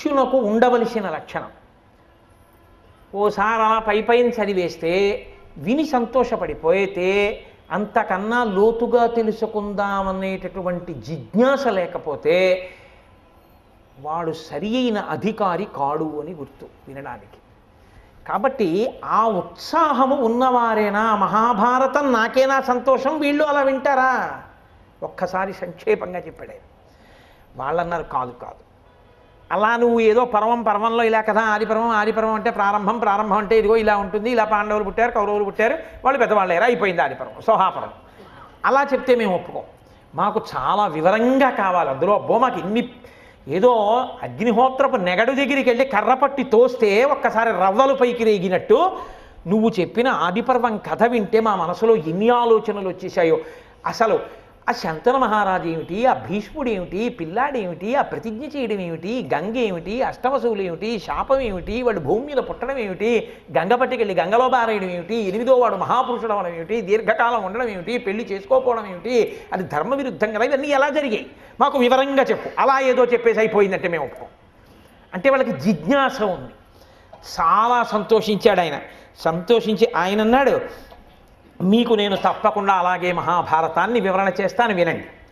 శిష్యునకు ఉండవలసిన లక్షణం ఓసారి అలా పై పైన చదివేస్తే విని సంతోషపడిపోయితే అంతకన్నా లోతుగా తెలుసుకుందామనేటటువంటి జిజ్ఞాస లేకపోతే వాడు సరి అయిన అధికారి కాడు అని గుర్తు వినడానికి కాబట్టి ఆ ఉత్సాహము ఉన్నవారేనా మహాభారతం నాకేనా సంతోషం వీళ్ళు అలా వింటారా ఒక్కసారి సంక్షేపంగా చెప్పాడు ఆయన. వాళ్ళన్నారు కాదు కాదు అలా నువ్వు ఏదో పర్వం పర్వంలో ఇలా కదా ఆదిపర్వం ఆదిపర్వం అంటే ప్రారంభం ప్రారంభం అంటే ఇదిగో ఇలా ఉంటుంది ఇలా పాండవులు పుట్టారు కౌరవులు పుట్టారు వాళ్ళు పెద్దవాళ్ళేరా అయిపోయింది ఆదిపర్వం సోహాపర్వం అలా చెప్తే మేము ఒప్పుకోం మాకు చాలా వివరంగా కావాలి అందులో అబ్బో మాకు ఇన్ని ఏదో అగ్నిహోత్రపు నెగడు దగ్గరికి వెళ్ళి కర్ర పట్టి తోస్తే ఒక్కసారి రవ్వలు పైకి రేగినట్టు నువ్వు చెప్పిన ఆదిపర్వం కథ వింటే మా మనసులో ఎన్ని ఆలోచనలు వచ్చేసాయో అసలు ఆ శంతన మహారాజు ఏమిటి ఆ భీష్ముడు ఏమిటి పిల్లాడు ఏమిటి ఆ ప్రతిజ్ఞ చేయడం ఏమిటి గంగ ఏమిటి అష్టవసువులు ఏమిటి శాపం ఏమిటి వాడు భూమి మీద పుట్టడం ఏమిటి గంగ పట్టుకెళ్ళి గంగలో బారేయడం ఏమిటి ఎనిమిదో వాడు మహాపురుషుడు అవడం ఏమిటి దీర్ఘకాలం ఉండడం ఏమిటి పెళ్లి చేసుకోకపోవడం ఏమిటి అది ధర్మ విరుద్ధం కదా ఇవన్నీ ఎలా జరిగాయి మాకు వివరంగా చెప్పు అలా ఏదో చెప్పేసి అయిపోయిందంటే మేము ఒప్పుకోం అంటే వాళ్ళకి జిజ్ఞాస ఉంది చాలా సంతోషించాడు ఆయన సంతోషించి ఆయన అన్నాడు మీకు నేను తప్పకుండా అలాగే మహాభారతాన్ని వివరణ చేస్తాను వినండి